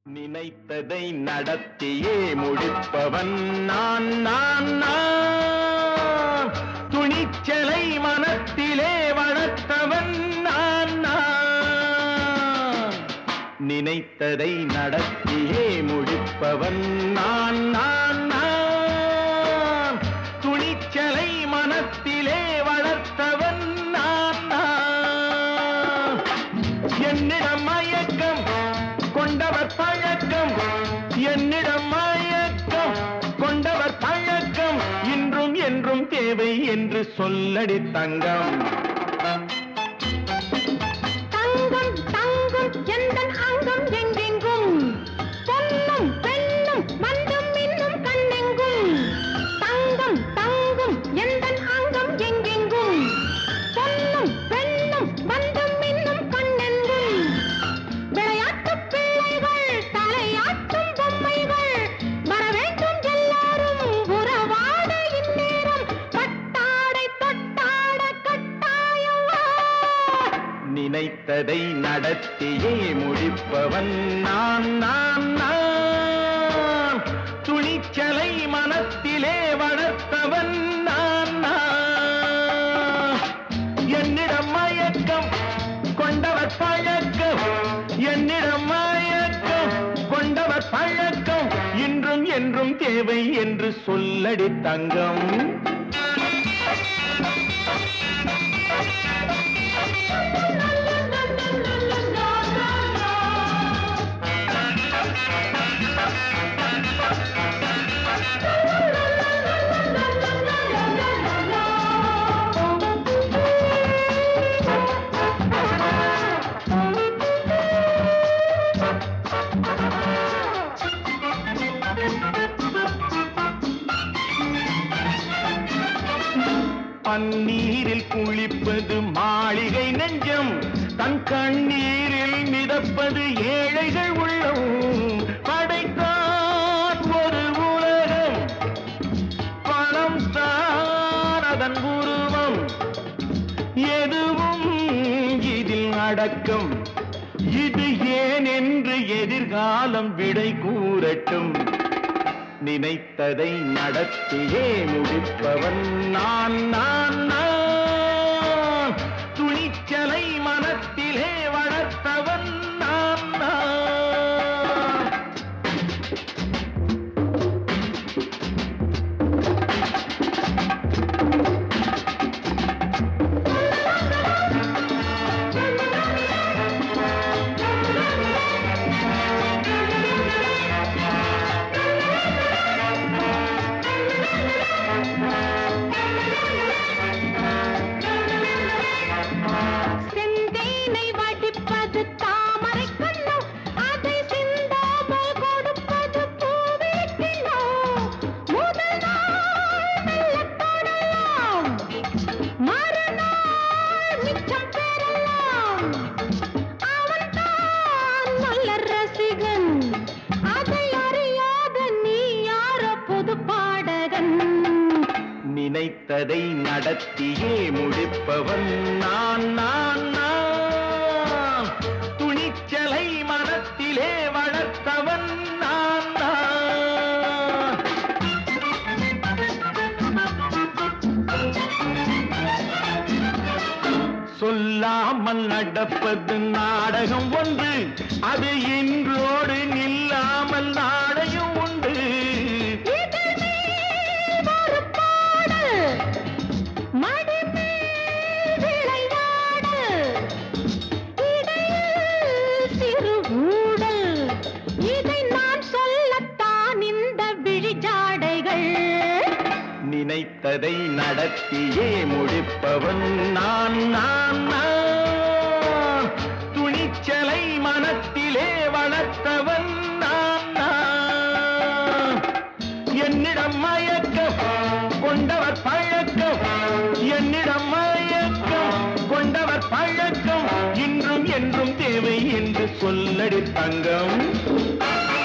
நினைத்ததை நடத்தியே முடிப்பவன் நான் நான் நான் துணிச்சலை மனத்திலே வளர்த்தவன் நான் நான் நினைத்ததை நடத்தியே முடிப்பவன் நான் நான் நான் துணிச்சலை மனத்திலே வளர்த்தவன் நான் நான் என்னிடம் மயக்கம் கொண்டவர் பழக்கம் என்னிடம் மயக்கம் கொண்டவர் பழக்கம் இன்றும் என்றும் தேவை என்று சொல்லடி தங்கம் தங்கம் தங்கம் எந்தன் அங்கம் எங்கெங்கும் பொன்னும் பெண்ணும் மண்டும் இன்னும் கண்ணெங்கும் தங்கம் தங்கம் எந்தன் அங்கம் எங்கெங்கும் பொன்னும் பெண்ணும் மண்டும் இன்னும் கண்ணெங்கும் விளையாட்டு பிள்ளைகள் தலையாட்டும் பொம்மைகள் வர வேண்டும் எல்லாரும் உறவாட இந்நேரம் பட்டாடை தொட்டாட கட்டாயம் வா. நினைத்ததை நடத்தியே முடிப்பவன் நான் நான் நான் துணிச்சலை மனத்திலே வளர்த்தவன் நான் நான் என்னிடம் மயக்கம் கொண்டவர் பழக்கம் என்னிடம் மயக்கம் கொண்டவர் பழக்கம் இன்றும் என்றும் தேவை என்று சொல்லடி தங்கம் பன்னீரில் குளிப்பது மாளிகை நெஞ்சம் தன் கண்ணீரில் மிதப்பது ஏழைகள் உள்ளம் படைத்தான் ஒரு உலகம் பணம் தான் அதன் உருவம் எதுவும் இதில் அடக்கம் இது ஏன் என்று எதிர்காலம் விடை கூறட்டும் நினைத்ததை நடத்தியே முடிப்பவன் நான் நான் நான் துணிச்சலை மனத்திலே வளர்த்தவன் நான் நான் செந்தேனை வடிப்பது தாமரை கண்ணம் அதை சிந்தாமல் கொடுப்பது பூவீட்டினம் முதல் நாள் மெல்லத் தொடலாம் மறுநாள் மிச்சம் பெறலாம் அவன்தான் நல்ல ரசிகன் அதை அறியாத நீ யாரோ புது பாடகன் நினைத்ததை நடத்தியே முடிப்பவன் நான் நான் நான் துணிச்சலை மனத்திலே வளர்த்தவன் நான் நான் சொல்லாமல் நடப்பது நாடகம் ஒன்று அது இன்றோடு நில்லாமல் நாளையும் உண்டு இதழ் மேல் ஒரு பாடல், மடி மேல் விளையாடல், இடையில் சிறு ஊடல். இதை நான் சொல்லத்தான் இந்த விழிஜாடைகள் நினைத்ததை நடத்தியே முடிப்பவன் நான் நான் நான் துணிச்சலை மனத்திலே வளர்த்தவன் நான் நான் என்னிடம் மயக்கம் கொண்டவர் பழக்கம் என்னிடம் மயக்கம் கொண்டவர் பழக்கம் இன்றும் என்றும் தேவை என்று சொல்லடி தங்கம்